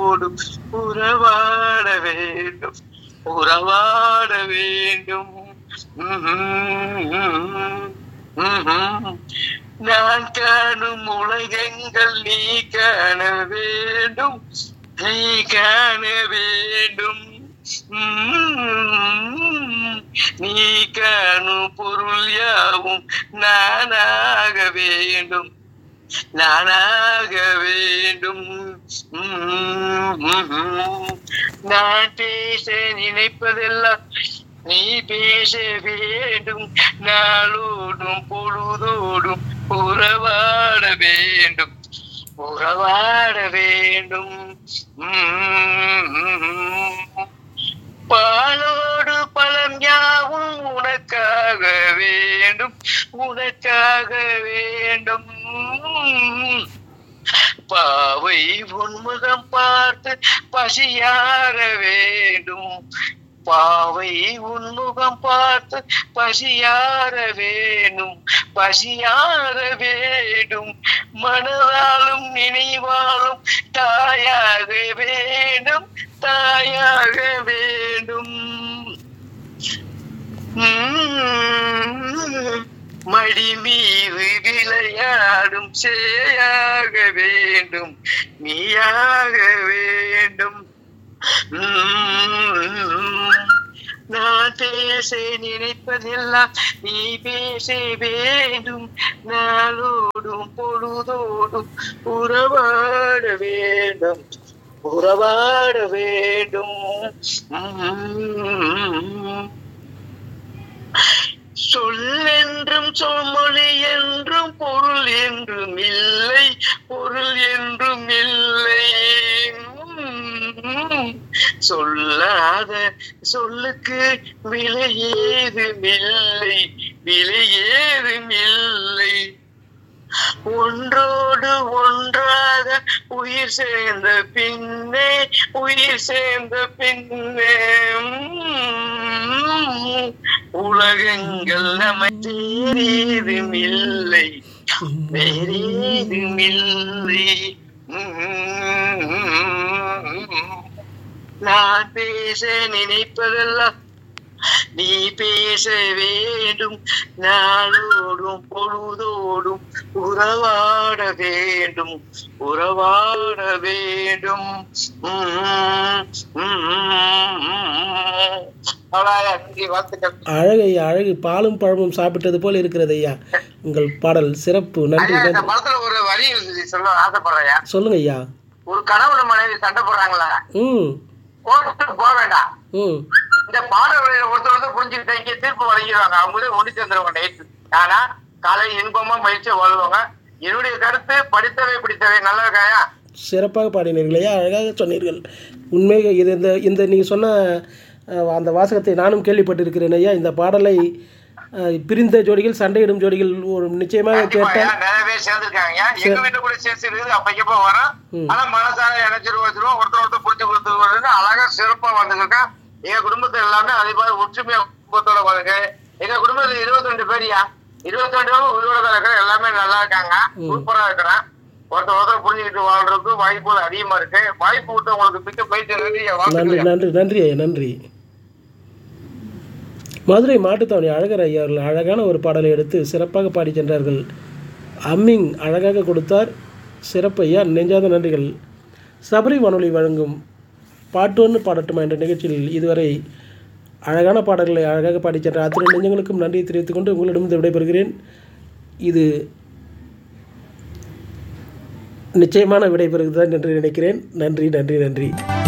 பொழுதோடும் உறவாட வேண்டும் உறவாட வேண்டும் ம்ஹும். ம்ஹும். நான் காணும் உலகங்கள் நீ காண வேண்டும் நீ காண வேண்டும் உம். நீ காணும் பொருள் யாவும் நானாக வேண்டும் நானாக வேண்டும் உம். நான் பேச நினைப்பதெல்லாம் நீ பேச வேண்டும் நாளோடும் பொழுதோடும் உறவாட வேண்டும் உறவாட வேண்டும் உம். பாலோடு பழம் யாவும் உனக்காக வேண்டும் உனக்காக வேண்டும் பாவை உன்முகம் பார்த்து பசியார வேண்டும் பாவை உன்முகம் பார்த்து பசியார வேணும் பசியார வேண்டும் மனதாலும் நினைவாலும் தாயாக வேண்டும் தாயாக வேண்டும் உம். மடி மீது விளையாடும் சேயாக வேண்டும் நீயாக வேண்டும் உம். நான் பேச நினைப்பதெல்லாம் நீ பேச வேண்டும் நாளோடும் பொழுதோடும் உறவாட வேண்டும் உறவாட வேண்டும் உம். சொல்லென்றும் சொல்மொழி என்றும் பொருள் என்றும் இல்லை பொருள் என்றும் இல்லை உம். சொல்லாத சொல்லுக்கு விலை ஏதுமில்லை விலை ஏதுமில்லை ஒன்றோடு ஒன்றாக உயிர் சேர்ந்த பின்னே உயிர் சேர்ந்த பின்னே உம். உலகங்கள் நம்ம வேறேதுமில்லை வேறேதுமில்லை உம். நான் பேச நினைப்பதெல்லாம் நீ பேச வேண்டும் நாளோடும் பொழுதோடும் உறவாட வேண்டும் உறவாட வேண்டும் உம் உம் அவ்வளவுதான். நன்றி, வாழ்த்துக்கள் அழகு ஐயா அழகு பாலும் பழமும் சாப்பிட்டது போல் இருக்கிறது ஐயா உங்கள் பாடல் சிறப்பு நன்றி ஐயா, இந்த நன்றி படத்துல ஒரு வரி இருக்குது, சொல்ல ஆசைப்படுறேன் சொல்லுங்க ஐயா ஒரு கணவன் மனைவி சண்டை போடுறாங்களா ம் கோர்ட்டுக்கு போக வேண்டாம் ம் இந்த பாடல்களை ஒருத்தர் ஒருத்தர் புரிஞ்சுக்கிட்டாங்க தீர்ப்பு வழங்கிடுவாங்க அவங்களே ஒண்ணு சேர்ந்துருவாங்க நைட்டு ஆனா காலை இன்பமா மகிழ்ச்சியா வாழ்வாங்க என்னுடைய கருத்து படித்தவை பிடித்தவை நல்லா இருக்காயா சிறப்பாக பாடினீர்கள் ஐயா அழகாக சொன்னீர்கள் உண்மையாக இது இந்த இந்த நீங்கள் சொன்ன அஹ், அந்த வாசகத்தை நானும் கேள்விப்பட்டிருக்கிறேன் ஐயா இந்த பாடலை அஹ், பிரிந்த ஜோடிகள் சண்டையிடும் ஜோடிகள் ஒரு நிச்சயமாக கண்டிப்பா கேட்டால் ஐயா, நிறைய பேர் சேர்ந்திருக்காங்க எங்க வீட்டு கூட சேர்த்து இருக்குது அப்பக்கப்ப வரும் ம். ஆனா மனசார இணைச்சிருவோம் வச்சிருவோம் ஒருத்தர் ஒருத்தர் புரிஞ்சு கொடுத்து அழகா சிறப்பா வந்துருக்கா எங்க குடும்பத்துல எல்லாமே அதே மாதிரி ஒற்றுமையா குடும்பத்தோட வாழ்க்கை எங்க குடும்பத்துல இருபத்தி ரெண்டு பேரியா இருபத்தி ரெண்டு பேரும் உயிரோட தான் இருக்கிற எல்லாமே நல்லா இருக்காங்க சூப்பரா இருக்கிறேன் ஒருத்தர் ஒருத்தர் புரிஞ்சுக்கிட்டு வாழ்றதுக்கு வாய்ப்புகள் அதிகமா இருக்கு வாய்ப்பு விட்டு உங்களுக்கு மிக்க பயிற்சி நன்றி ஐயா. நன்றி வாழ்த்துக்கள் நன்றி நன்றி ஐயா நன்றி மதுரை மாட்டுத்தாவணி அழகர் ஐயா அவர்கள் அழகான ஒரு பாடலை எடுத்து சிறப்பாக பாடி சென்றார்கள் அம்மிங் அழகாக கொடுத்தார் சிறப்பு ஐயா நெஞ்சாத நன்றிகள் சபரி வானொலி வழங்கும் பாட்டொன்று பாடட்டுமா என்ற நிகழ்ச்சியில் இதுவரை அழகான பாடல்களை அழகாக பாடி சென்ற அத்தனை நெஞ்சங்களுக்கும் நன்றியை தெரிவித்துக் கொண்டு உங்களிடம் விடைபெறுகிறேன் இது நிச்சயமான விடைபெறுகிறது தான் என்று நினைக்கிறேன் நன்றி நன்றி நன்றி